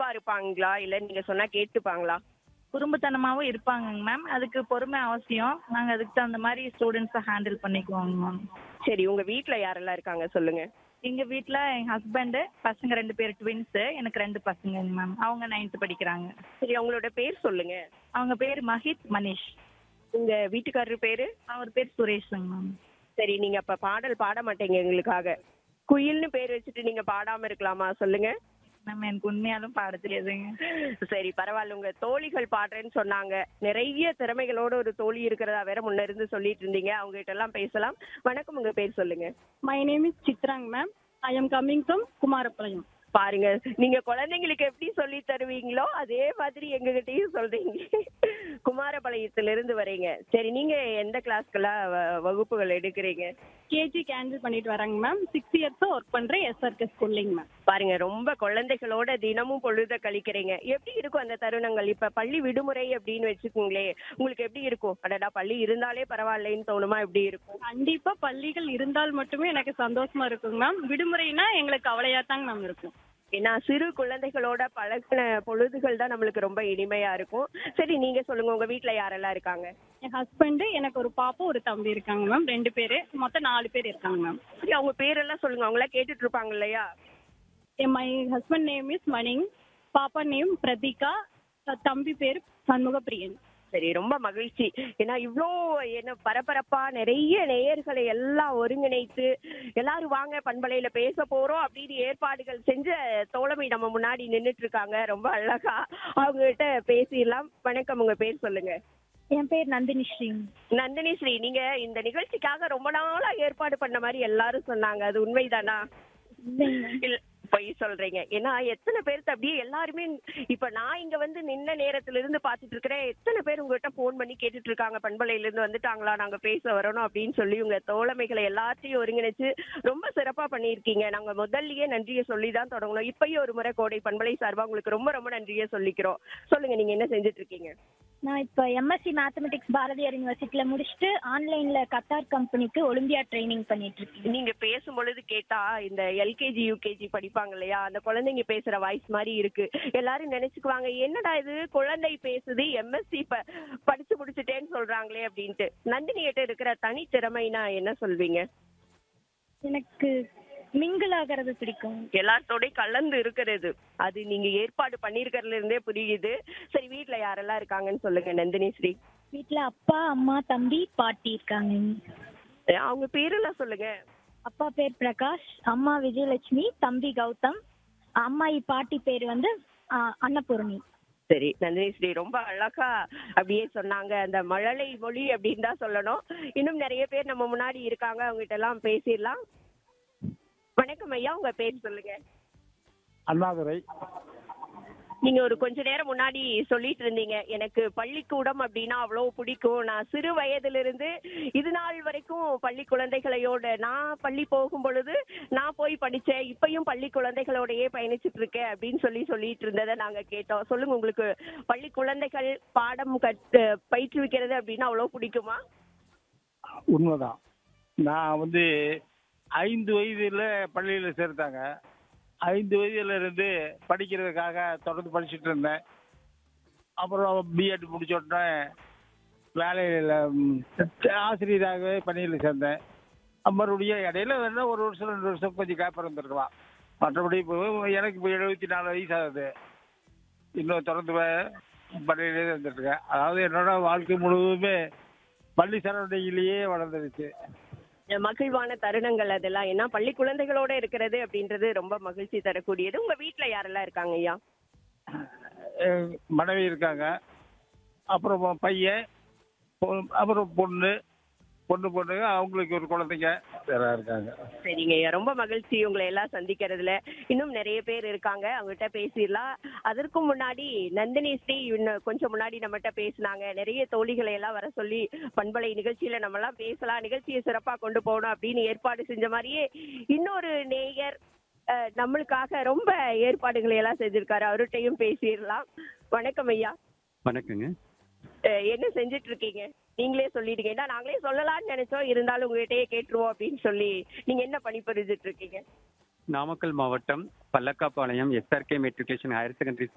இருப்பாங்களா இல்ல நீங்க சொன்னா கேட்டுப்பாங்களா குறும்புத்தனமாவும் இருப்பாங்கங்க மேம் அதுக்கு பொறுமை அவசியம் நாங்க அதுக்கு தகுந்த மாதிரி ஸ்டூடெண்ட்ஸை ஹேண்டில் பண்ணிக்குவோங்க மேம் சரி உங்க வீட்ல யாரெல்லாம் இருக்காங்க சொல்லுங்க எங்க வீட்ல என் ஹஸ்பண்டு பசங்க ரெண்டு பேர் ட்வின்ஸு எனக்கு ரெண்டு பசங்கங்க மேம் அவங்க நைன்த் படிக்கிறாங்க சரி அவங்களோட பேர் சொல்லுங்க அவங்க பேர் மஹித் மனிஷ் உங்க வீட்டுக்காரர் பேரு அவர் பேர் சுரேஷுங்க மேம் சரி நீங்க அப்ப பாடல் பாட மாட்டீங்க எங்களுக்காக குயில்னு பேர் வச்சுட்டு நீங்க பாடாம இருக்கலாமா சொல்லுங்க மேம் எனக்கு உண்மையாலும் பாட தெரியாதுங்க சரி பரவாயில்ல உங்க தோழிகள் பாடுறேன்னு சொன்னாங்க நிறைய திறமைகளோட ஒரு தோழி இருக்கிறதா வேற முன்ன இருந்து சொல்லிட்டு இருந்தீங்க அவங்க கிட்ட எல்லாம் பேசலாம் வணக்கம் உங்க பேர் சொல்லுங்க My name is Chitrang, ma'am. I am coming from Kumarapalayam. பாருங்க நீங்க குழந்தைங்களுக்கு எப்படி சொல்லி தருவீங்களோ அதே மாதிரி எங்ககிட்டயும் சொல்றீங்க குமாரபாளையத்துல இருந்து வரீங்க சரி நீங்க எந்த கிளாஸ்க்கெல்லாம் வ- வகுப்புகள் எடுக்கிறீங்க கேஜி கேண்டில் பண்ணிட்டு வராங்க மேம் சிக்ஸ் இயர்ஸா ஒர்க் பண்றேன் எஸ்ஆர்கே ஸ்கூல்லிங் மேம் பாருங்க ரொம்ப குழந்தைகளோட தினமும் பொழுத கழிக்கிறீங்க எப்படி இருக்கும் அந்த தருணங்கள் இப்ப பள்ளி விடுமுறை அப்படின்னு வச்சுக்கோங்களே உங்களுக்கு எப்படி இருக்கும் அடடா பள்ளி இருந்தாலே பரவாயில்லைன்னு தோணுமா எப்படி இருக்கும் கண்டிப்பா பள்ளிகள் இருந்தால் மட்டுமே எனக்கு சந்தோஷமா இருக்குங்க மேம் விடுமுறைனா எங்களுக்கு கவலையா தாங்க மேம் இருக்கும் ஏன்னா சிறு குழந்தைகளோட பழகின பொழுதுகள் தான் நம்மளுக்கு ரொம்ப இனிமையா இருக்கும் சரி நீங்க சொல்லுங்க உங்க வீட்ல யாரெல்லாம் இருக்காங்க என் ஹஸ்பண்ட் எனக்கு ஒரு பாப்பா ஒரு தம்பி இருக்காங்க மேம் ரெண்டு பேரு மொத்தம் நாலு பேர் இருக்காங்க மேம் சரி அவங்க பேரெல்லாம் சொல்லுங்க அவங்க எல்லாம் கேட்டுட்டு இருப்பாங்க இல்லையா மை ஹஸ்பண்ட் நேம் இஸ் மணிங் பாப்பா நேம் பிரதீகா தம்பி பேர் சண்முகப்பிரியன் சரி ரொம்ப மகிழ்ச்சி ஏன்னா இவ்வளோ என்ன பரபரப்பா நிறைய நேயர்களை எல்லாம் ஒருங்கிணைத்து எல்லாரும் வாங்க பண்பலையில பேச போறோம் அப்படின்னு ஏற்பாடுகள் செஞ்ச தோழமை நம்ம முன்னாடி நின்னுட்டு இருக்காங்க ரொம்ப அழகா அவங்க கிட்ட பேசிடலாம் வணக்கம் உங்க பேர் சொல்லுங்க என் பேர் நந்தினி ஸ்ரீ நந்தினி ஸ்ரீ நீங்க இந்த நிகழ்ச்சிக்காக ரொம்ப நாளா ஏற்பாடு பண்ண மாதிரி எல்லாரும் சொன்னாங்க அது உண்மைதானா இல்ல பொய் சொல்றீங்க ஏன்னா எத்தனை பேருக்கு அப்படியே எல்லாருமே இப்ப நான் இங்க வந்து நின்ன நேரத்துல இருந்து பாத்துட்டு இருக்கிறேன் எத்தனை பேர் உங்ககிட்ட போன் பண்ணி கேட்டுட்டு இருக்காங்க பண்பலையில இருந்து வந்துட்டாங்களா நாங்க பேச வரணும் அப்படின்னு சொல்லி உங்க தோழமைகளை எல்லாத்தையும் ஒருங்கிணைச்சு ரொம்ப சிறப்பா பண்ணியிருக்கீங்க நாங்க முதல்லயே நன்றியை சொல்லி தான் தொடங்கணும் இப்பயும் ஒரு முறை கோடை பண்பலை சார்பா உங்களுக்கு ரொம்ப ரொம்ப நன்றியை சொல்லிக்கிறோம் சொல்லுங்க நீங்க என்ன செஞ்சுட்டு இருக்கீங்க நான் இப்போ எம்எஸ்சி மேத்தமெட்டிக்ஸ் பாரதியார் யூனிவர்சிட்டியில முடிச்சுட்டு ஆன்லைன்ல கத்தார் கம்பெனிக்கு ஒலிம்பியா ட்ரைனிங் பண்ணிட்டு இருக்கேன் நீங்க பேசும் பொழுது கேட்டா இந்த எல்கேஜி யூகேஜி படிப்பாங்க இல்லையா அந்த குழந்தைங்க பேசுற வாய்ஸ் மாதிரி இருக்கு எல்லாரும் நினைச்சுக்குவாங்க என்னடா இது குழந்தை பேசுது எம்எஸ்சி படிச்சு முடிச்சுட்டேன்னு சொல்றாங்களே அப்படின்ட்டு நந்தினி கிட்ட இருக்கிற தனித்திறமைனா என்ன சொல்வீங்க எனக்கு மிங்கிள் ஆகிறது பிடிக்கும் எல்லாத்தோடய கலந்து இருக்கிறது அது நீங்க ஏற்பாடு பண்ணிருக்கிறதுல இருந்தே புரியுது சரி வீட்ல யாரெல்லாம் இருக்காங்கன்னு சொல்லுங்க நந்தினி ஸ்ரீ வீட்ல அப்பா அம்மா தம்பி பாட்டி இருக்காங்க அஹ் அவங்க பேரெல்லாம் சொல்லுங்க அப்பா பேர் பிரகாஷ் அம்மா விஜயலட்சுமி தம்பி கௌதம் அம்மாயி பாட்டி பேர் வந்து ஆ, அன்னபூர்ணி சரி நந்தினி ஸ்ரீ ரொம்ப அழகா அப்படியே சொன்னாங்க அந்த மழலை மொழி அப்படின்னு தான் சொல்லணும் இன்னும் நிறைய பேர் நம்ம முன்னாடி இருக்காங்க அவங்க கிட்ட எல்லாம் பேசிடலாம் வணக்கம் ஐயா உங்க பேர் சொல்லுங்க அண்ணாதுரை நீங்க ஒரு கொஞ்ச நேரம் முன்னாடி சொல்லிட்டு இருந்தீங்க எனக்கு பள்ளிக்கூடம் அப்படின்னா அவ்வளவு பிடிக்கும் நான் சிறு வயதுல இருந்து இது நாள் வரைக்கும் பள்ளி குழந்தைகளையோட நான் பள்ளி போகும் பொழுது நான் போய் படிச்சேன் இப்பயும் பள்ளி குழந்தைகளோடயே பயணிச்சுட்டு இருக்கேன் அப்படின்னு சொல்லி சொல்லிட்டு இருந்ததை நாங்க கேட்டோம் சொல்லுங்க உங்களுக்கு பள்ளி குழந்தைகள் பாடம் கற்று பயிற்றுவிக்கிறது அப்படின்னா அவ்வளவு பிடிக்குமா உண்மைதான் நான் வந்து ஐந்து வயதுல பள்ளியில் சேர்த்தாங்க ஐந்து வயதுல இருந்து படிக்கிறதுக்காக தொடர்ந்து படிச்சுட்டு இருந்தேன் அப்புறம் பிஎட் முடிச்ச உடனே வேலையில் ஆசிரியராகவே பணியில் சேர்ந்தேன் மறுபடியும் இடையில வேணா ஒரு வருஷம் ரெண்டு வருஷம் கொஞ்சம் கேப் இருந்திருக்கலாம் மற்றபடி இப்போ எனக்கு இப்போ எழுபத்தி நாலு வயசு ஆகுது இன்னும் தொடர்ந்து வே- பள்ளியிலே இருந்துட்டு இருக்கேன் அதாவது என்னோட வாழ்க்கை முழுவதுமே பள்ளி சரௌண்டிங்கிலேயே வளர்ந்துருச்சு மகிழ்வான தருணங்கள் அதெல்லாம் ஏன்னா பள்ளி குழந்தைகளோட இருக்கிறது அப்படின்றது ரொம்ப மகிழ்ச்சி தரக்கூடியது உங்க வீட்ல யாரெல்லாம் இருக்காங்க ஐயா என் மனைவி இருக்காங்க அப்புறம் பையன் பொ- அப்புறம் பொண்ணு பொண்ணு பொண்ணுங்க அவங்களுக்கு ஒரு குழந்தைங்க வேற இருக்காங்க சரிங்க ஐயா ரொம்ப மகிழ்ச்சி உங்களை எல்லாம் சந்திக்கிறதுல இன்னும் நிறைய பேர் இருக்காங்க அவங்ககிட்ட பேசிடலாம் அதற்கும் முன்னாடி நந்தினி ஸ்ரீ இன்னும் கொஞ்சம் முன்னாடி நம்மகிட்ட பேசினாங்க நிறைய தோழிகளை எல்லாம் வர சொல்லி பண்பலை நிகழ்ச்சியில நம்ம எல்லாம் பேசலாம் நிகழ்ச்சியை சிறப்பா கொண்டு போகணும் அப்படின்னு ஏற்பாடு செஞ்ச மாதிரியே இன்னொரு நேயர் அஹ், நம்மளுக்காக ரொம்ப ஏற்பாடுகளை எல்லாம் செஞ்சிருக்காரு அவர்கிட்டயும் பேசிடலாம் வணக்கம் ஐயா வணக்கங்க அஹ், என்ன செஞ்சுட்டு இருக்கீங்க நீங்களே சொல்லிடுங்க ஏன்னா நாங்களே சொல்லலாம்னு நினைச்சோம் இருந்தாலும் உங்ககிட்டயே கேட்டுருவோம் அப்படின்னு சொல்லி நீங்க என்ன பணி புரிஞ்சிட்டு இருக்கீங்க நாமக்கல் மாவட்டம் Pallakkapalayam SRK matriculation higher secondary